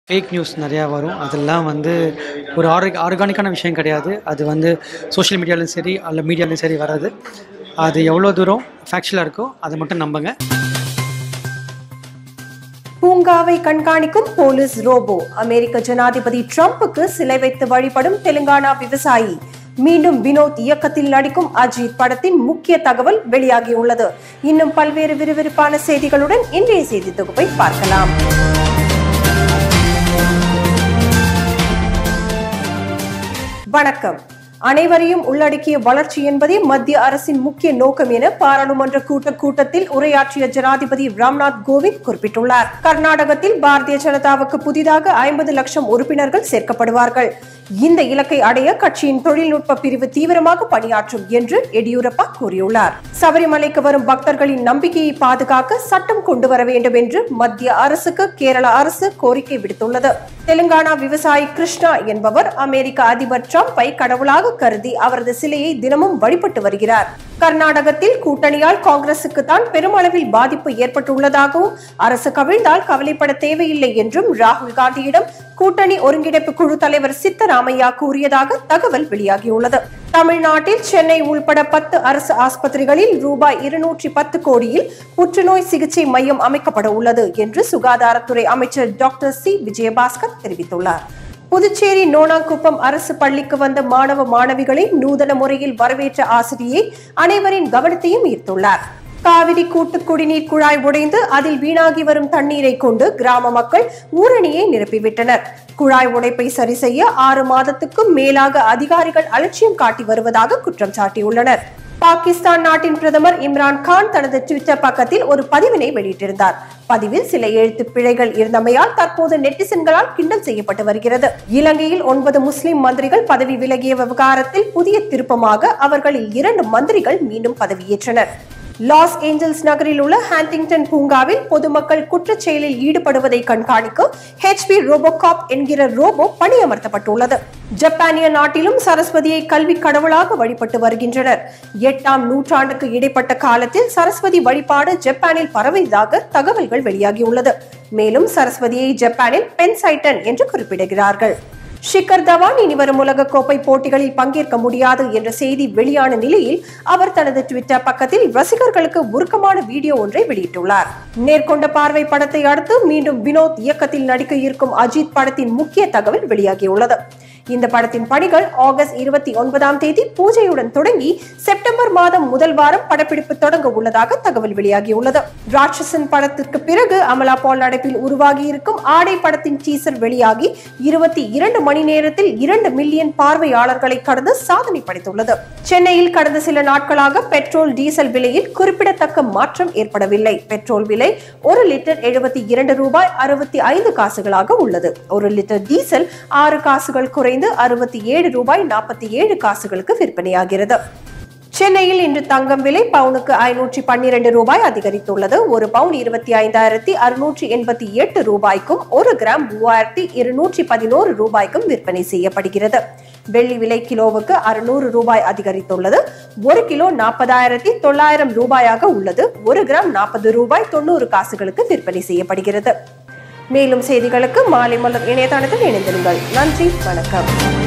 fake news நிறையா வரும் அதெல்லாம் வந்து ஒரு ஆர்க ஆர்கானிக்கான விஷயம் கிடையாது அது வந்து சோஷியல் மீடியாலையும் சரி அல்ல மீடியாலையும் சரி வராது அது எவ்வளோ தூரம் ஃபேக்சுவலாக இருக்கோ அதை மட்டும் நம்புங்க பூங்காவை கண்காணிக்கும் போலீஸ் ரோபோ அமெரிக்க ஜனாதிபதி ட்ரம்புக்கு சிலை வைத்து வழிபடும் தெலுங்கானா விவசாயி மீண்டும் வினோத் இயக்கத்தில் நடிக்கும் அஜித் படத்தின் முக்கிய தகவல் வெளியாகியுள்ளது இன்னும் பல்வேறு விறுவிறுப்பான செய்திகளுடன் இன்றைய செய்தி தொகுப்பை பார்க்கலாம் வணக்கம் அனைவரையும் உள்ளடக்கிய வளர்ச்சி என்பதே மத்திய அரசின் முக்கிய நோக்கம் என பாராளுமன்ற கூட்ட கூட்டத்தில் உரையாற்றிய ஜனாதிபதி ராம்நாத் கோவிந்த் குறிப்பிட்டுள்ளார் கர்நாடகத்தில் பாரதிய ஜனதாவுக்கு புதிதாக ஐம்பது லட்சம் உறுப்பினர்கள் சேர்க்கப்படுவார்கள் இந்த இலக்கை அடைய கட்சியின் தொழில்நுட்ப பிரிவு தீவிரமாக பணியாற்றும் என்று எடியூரப்பா கூறியுள்ளார் சபரிமலைக்கு வரும் பக்தர்களின் நம்பிக்கையை பாதுகாக்க சட்டம் கொண்டு வர வேண்டும் என்று மத்திய அரசுக்கு கேரள அரசு கோரிக்கை விடுத்துள்ளது தெலுங்கானா விவசாயி கிருஷ்ணா என்பவர் அமெரிக்க அதிபர் டிரம்பை கடவுளாக கருதி அவரது சிலையை தினமும் வழிபட்டு வருகிறார் கர்நாடகத்தில் கூட்டணியால் காங்கிரசுக்கு தான் பெருமளவில் பாதிப்பு ஏற்பட்டுள்ளதாகவும் அரசு கவிழ்ந்தால் கவலைப்பட தேவையில்லை என்றும் ராகுல் காந்தியிடம் கூட்டணி ஒருங்கிணைப்பு குழு தலைவர் சித்தராமையா கூறியதாக தகவல் வெளியாகியுள்ளது தமிழ்நாட்டில் சென்னை உள்பட பத்து அரசு ஆஸ்பத்திரிகளில் ரூபாய் இருநூற்றி பத்து கோடியில் புற்றுநோய் சிகிச்சை மையம் அமைக்கப்பட உள்ளது என்று சுகாதாரத்துறை அமைச்சர் டாக்டர் சி விஜயபாஸ்கர் தெரிவித்துள்ளார் புதுச்சேரி நோனாங்குப்பம் அரசு பள்ளிக்கு வந்த மாணவ மாணவிகளை நூதன முறையில் வரவேற்ற ஆசிரியை அனைவரின் கவனத்தையும் ஈர்த்துள்ளார் காவிரி கூட்டு குடிநீர் குழாய் உடைந்து அதில் வீணாகி வரும் தண்ணீரை கொண்டு கிராம மக்கள் ஊரணியை நிரப்பிவிட்டனர் குழாய் உடைப்பை சரி செய்ய ஆறு மாதத்துக்கும் மேலாக அதிகாரிகள் அலட்சியம் காட்டி வருவதாக குற்றம் சாட்டியுள்ளனர் பாகிஸ்தான் நாட்டின் பிரதமர் இம்ரான் கான் தனது ட்விட்டர் பக்கத்தில் ஒரு பதிவினை வெளியிட்டிருந்தார் பதிவில் சில எழுத்து பிழைகள் இருந்தமையால் தற்போது நெட்டிசன்களால் கிண்டல் செய்யப்பட்டு வருகிறது இலங்கையில் ஒன்பது முஸ்லிம் மந்திரிகள் பதவி விலகிய விவகாரத்தில் புதிய திருப்பமாக அவர்களில் இரண்டு மந்திரிகள் மீண்டும் பதவியேற்றனர் லாஸ் ஏஞ்சல்ஸ் நகரில் உள்ள ஹாண்டிங்டன் பூங்காவில் பொதுமக்கள் குற்றச் செயலில் ஈடுபடுவதை கண்காணிக்க ஹெச்பி ரோபோகாப் என்கிற ரோபோ பணியமர்த்தப்பட்டுள்ளது ஜப்பானிய நாட்டிலும் சரஸ்வதியை கல்வி கடவுளாக வழிபட்டு வருகின்றனர் எட்டாம் நூற்றாண்டுக்கு இடைப்பட்ட காலத்தில் சரஸ்வதி வழிபாடு ஜப்பானில் பரவியதாக தகவல்கள் வெளியாகியுள்ளது மேலும் சரஸ்வதியை ஜப்பானில் பென்சைட்டன் என்று குறிப்பிடுகிறார்கள் ஷிகர் தவான் இனி வரும் உலகக்கோப்பை போட்டிகளில் பங்கேற்க முடியாது என்ற செய்தி வெளியான நிலையில் அவர் தனது ட்விட்டர் பக்கத்தில் ரசிகர்களுக்கு உருக்கமான வீடியோ ஒன்றை வெளியிட்டுள்ளார் நேர்கொண்ட பார்வை படத்தை அடுத்து மீண்டும் வினோத் இயக்கத்தில் நடிக்க இருக்கும் அஜித் படத்தின் முக்கிய தகவல் வெளியாகியுள்ளது இந்த படத்தின் பணிகள் ஆகஸ்ட் இருபத்தி ஒன்பதாம் தேதி பூஜையுடன் தொடங்கி செப்டம்பர் மாதம் முதல் வாரம் படப்பிடிப்பு தொடங்க உள்ளதாக தகவல் வெளியாகியுள்ளது ராட்சசன் படத்திற்கு பிறகு அமலா பால் நடிப்பில் உருவாகி இருக்கும் ஆடை படத்தின் டீசர் வெளியாகி இருபத்தி இரண்டு மணி நேரத்தில் இரண்டு மில்லியன் பார்வையாளர்களை கடந்து சாதனை படைத்துள்ளது சென்னையில் கடந்த சில நாட்களாக பெட்ரோல் டீசல் விலையில் குறிப்பிடத்தக்க மாற்றம் ஏற்படவில்லை பெட்ரோல் விலை ஒரு லிட்டர் எழுபத்தி இரண்டு ரூபாய் அறுபத்தி ஐந்து காசுகளாக உள்ளது ஒரு லிட்டர் டீசல் ஆறு காசுகள் குறைந்து அறுபத்தி ஏழு ரூபாய் நாற்பத்தி ஏழு காசுகளுக்கு விற்பனையாகிறது சென்னையில் இன்று தங்கம் விலை பவுனுக்கு ஐநூற்றி பன்னிரண்டு ரூபாய் அதிகரித்துள்ளது ஒரு பவுன் இருபத்தி ஐந்தாயிரத்தி அறுநூற்றி எண்பத்தி எட்டு ரூபாய்க்கும் ஒரு கிராம் மூவாயிரத்தி இருநூற்றி பதினோரு ரூபாய்க்கும் விற்பனை செய்யப்படுகிறது வெள்ளி விலை கிலோவுக்கு அறுநூறு ரூபாய் அதிகரித்துள்ளது ஒரு கிலோ நாற்பதாயிரத்தி தொள்ளாயிரம் ரூபாயாக உள்ளது ஒரு கிராம் நாற்பது ரூபாய் தொண்ணூறு காசுகளுக்கு விற்பனை செய்யப்படுகிறது மேலும் செய்திகளுக்கு மாலை மலர் இணையதளத்தில் இணைந்திருங்கள் நன்றி வணக்கம்